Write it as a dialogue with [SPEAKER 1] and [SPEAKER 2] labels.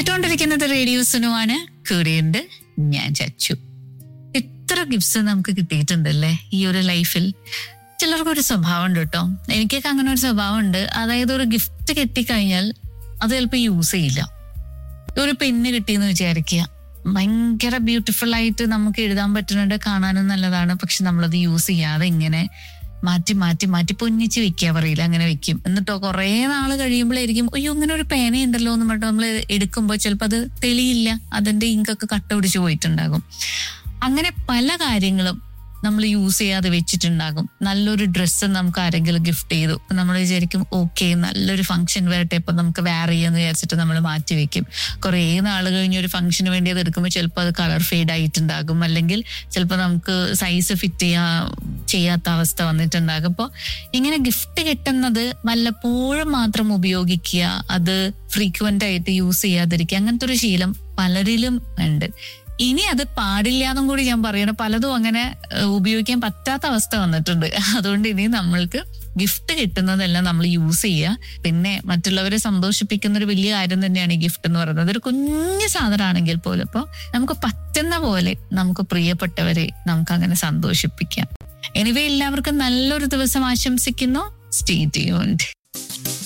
[SPEAKER 1] കേട്ടോണ്ടിരിക്കുന്നത് radio സുനുവാണ് കൂടെയുണ്ട് ഞാൻ ചച്ചു എത്ര ഗിഫ്റ്റ്സ് നമുക്ക് കിട്ടിയിട്ടുണ്ടല്ലേ ഈ ഒരു ലൈഫിൽ ചിലർക്കൊരു സ്വഭാവം ഉണ്ട് കേട്ടോ എനിക്കൊക്കെ അങ്ങനെ ഒരു സ്വഭാവം ഉണ്ട് അതായത് ഒരു ഗിഫ്റ്റ് കിട്ടിക്കഴിഞ്ഞാൽ അത് ചിലപ്പോൾ യൂസ് ചെയ്യില്ല ഒരു പെണ്ണ് കിട്ടിയെന്ന് വിചാരിക്കുക ഭയങ്കര ബ്യൂട്ടിഫുൾ ആയിട്ട് നമുക്ക് എഴുതാൻ പറ്റുന്നുണ്ട് കാണാനും നല്ലതാണ് പക്ഷെ നമ്മളത് യൂസ് ചെയ്യാതെ ഇങ്ങനെ മാറ്റി മാറ്റി മാറ്റി പൊന്നിച്ച് വെക്കുക പറയില്ല അങ്ങനെ വെക്കും എന്നിട്ടോ കുറേ നാൾ കഴിയുമ്പോഴായിരിക്കും അയ്യോ ഇങ്ങനെ ഒരു പേനയുണ്ടല്ലോ എന്ന് പറഞ്ഞിട്ട് നമ്മൾ എടുക്കുമ്പോൾ ചിലപ്പോൾ അത് തെളിയില്ല അതിന്റെ ഇങ്കൊക്കെ കട്ട പിടിച്ച് പോയിട്ടുണ്ടാകും അങ്ങനെ പല കാര്യങ്ങളും നമ്മൾ യൂസ് ചെയ്യാതെ വെച്ചിട്ടുണ്ടാകും നല്ലൊരു ഡ്രസ്സ് നമുക്ക് ആരെങ്കിലും ഗിഫ്റ്റ് ചെയ്തു നമ്മൾ വിചാരിക്കും ഓക്കെ നല്ലൊരു ഫംഗ്ഷൻ വരട്ടെ ഇപ്പൊ നമുക്ക് വെയർ ചെയ്യാന്ന് വിചാരിച്ചിട്ട് നമ്മൾ മാറ്റി വെക്കും കുറേ നാൾ കഴിഞ്ഞ് ഒരു ഫംഗ്ഷന് വേണ്ടി അത് എടുക്കുമ്പോൾ ചിലപ്പോൾ അത് കളർ ഫെയ്ഡ് ആയിട്ടുണ്ടാകും അല്ലെങ്കിൽ ചിലപ്പോൾ നമുക്ക് സൈസ് ഫിറ്റ് ചെയ്യാ ചെയ്യാത്ത അവസ്ഥ വന്നിട്ടുണ്ടാകും അപ്പോൾ ഇങ്ങനെ ഗിഫ്റ്റ് കിട്ടുന്നത് വല്ലപ്പോഴും മാത്രം ഉപയോഗിക്കുക അത് ഫ്രീക്വന്റ് ആയിട്ട് യൂസ് ചെയ്യാതിരിക്കുക അങ്ങനത്തെ ഒരു ശീലം പലരിലും ഉണ്ട് ഇനി അത് പാടില്ല എന്നും കൂടി ഞാൻ പറയണം പലതും അങ്ങനെ ഏഹ്, ഉപയോഗിക്കാൻ പറ്റാത്ത അവസ്ഥ വന്നിട്ടുണ്ട് അതുകൊണ്ട് ഇനി നമ്മൾക്ക് ഗിഫ്റ്റ് കിട്ടുന്നതെല്ലാം നമ്മൾ യൂസ് ചെയ്യുക പിന്നെ മറ്റുള്ളവരെ സന്തോഷിപ്പിക്കുന്ന ഒരു വലിയ കാര്യം തന്നെയാണ് ഈ ഗിഫ്റ്റ് എന്ന് പറയുന്നത് ഒരു കുഞ്ഞു സാധനമാണെങ്കിൽ പോലും അപ്പോൾ നമുക്ക് പറ്റുന്ന പോലെ നമുക്ക് പ്രിയപ്പെട്ടവരെ നമുക്ക് അങ്ങനെ സന്തോഷിപ്പിക്കാം എനിവേ എല്ലാവർക്കും നല്ലൊരു ദിവസം ആശംസിക്കുന്നു സ്റ്റേ ട്യൂൺഡ്